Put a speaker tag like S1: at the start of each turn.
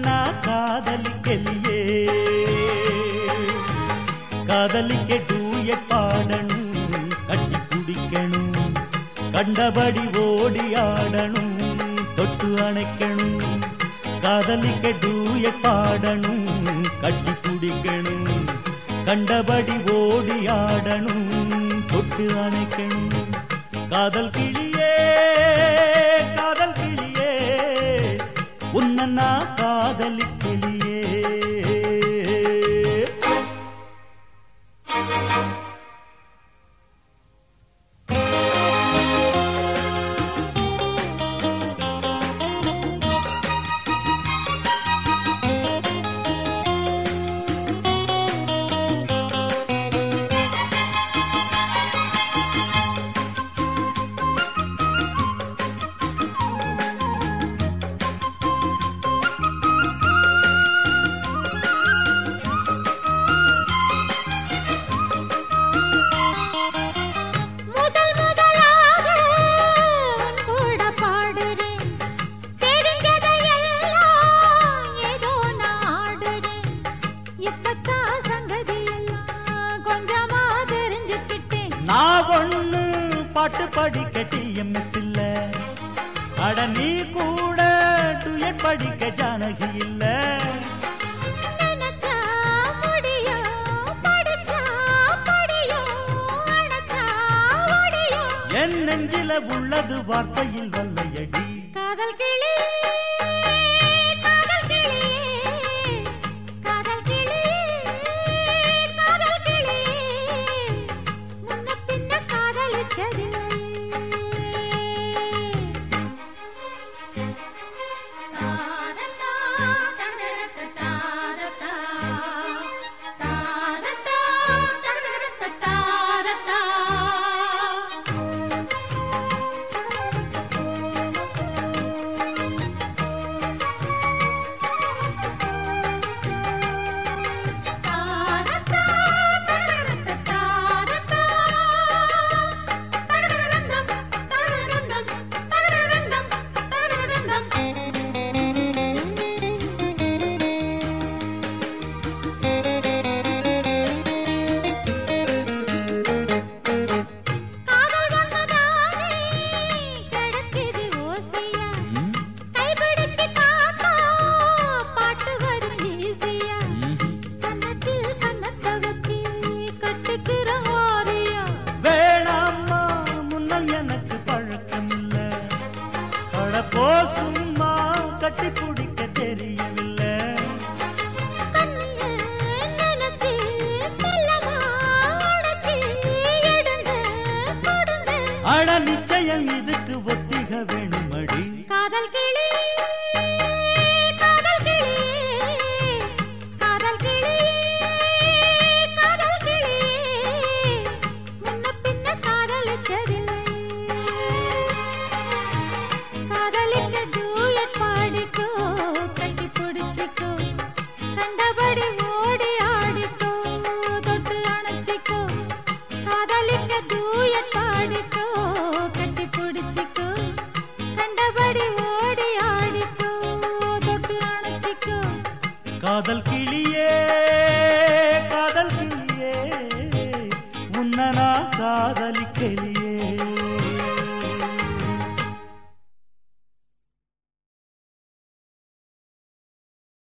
S1: நான் காதலிக்கலியே காதலிக்க டூய பாடணும் கட்டி பிடிக்கணும் கண்டபடி ஓடி ஆடணும் தொட்டு அணைக்கணும் காதலிக்க டூய பாடணும் கட்டி பிடிக்கணும் கண்டபடி ஓடி ஆடணும் தொட்டு அணைக்கணும் காதல் கிளியே காதல் கிளியே உன்ன நான் காதலிக்கலியே
S2: முதல் முதலாக உன் கூட பாடுறேன் தெரிஞ்சதையெல்லாம் ஏதோ நான் ஆடுறேன் இப்பத்தான் சங்கதி எல்லாம் கொஞ்சமா தெரிஞ்சுக்கிட்டேன்
S1: நான் ஒண்ணு பாட்டு படிக்க டிஎம்எஸ் இல்ல அட நீ கூட டுயட் படிக்க ஜானகி இல்ல
S2: நினைச்சா முடியும் படிச்சா படியும் அணைச்சா ஒடியும்
S1: என் நெஞ்சில உள்ளது வார்த்தையில் வல்லையடி
S2: காதல் கிளி காதல் கிளி காதல் கிளி காதல் கிளி முன்ன பின்ன காதலிச்சதில்லை காதல் வந்ததானே கிடக்குது ஓசையா
S1: ம்,
S2: கைபிடிச்சு காத்தா பாட்டு வரும் ஈஸியா
S1: ம்.
S2: கன்னத்தில் கன்னத்தை வச்சு கட்டுக்கிற வாரியா
S1: வேணாம்மா முன்னம் எனக்கு பழக்கம் இல்ல பழப்போ சும்மா கட்டி பிடிக்க தெரியவில்லை
S2: கண்ணிய நினைச்சு மெல்லமா அணைச்சு எடுங்க கொடுங்க
S1: அட நிச்சயம் இதுக்கு ஒத்திக வேணுமடி
S2: காதல் கிளி காதல் கிளி காதல் கிளி காதல் கிளி முன்ன பின்ன காதலிச்சதில்லை காதலிக்க டூயட் பாடிக்கோ கட்டி பிடிச்சிக்கோ கண்டபடி ஓடி ஆடிக்கோ தொட்டு அணைச்சிக்கோ காதலிக்க டூயட் பாடிக்கோ கட்டி பிடிச்சிக்கோ கண்டபடி ஓடி ஆடிக்கோ தொட்டு அணைச்சிக்கோ
S1: காதல் கிளியே காதல் கிளியே உன்ன நான் காதலிக்கலியே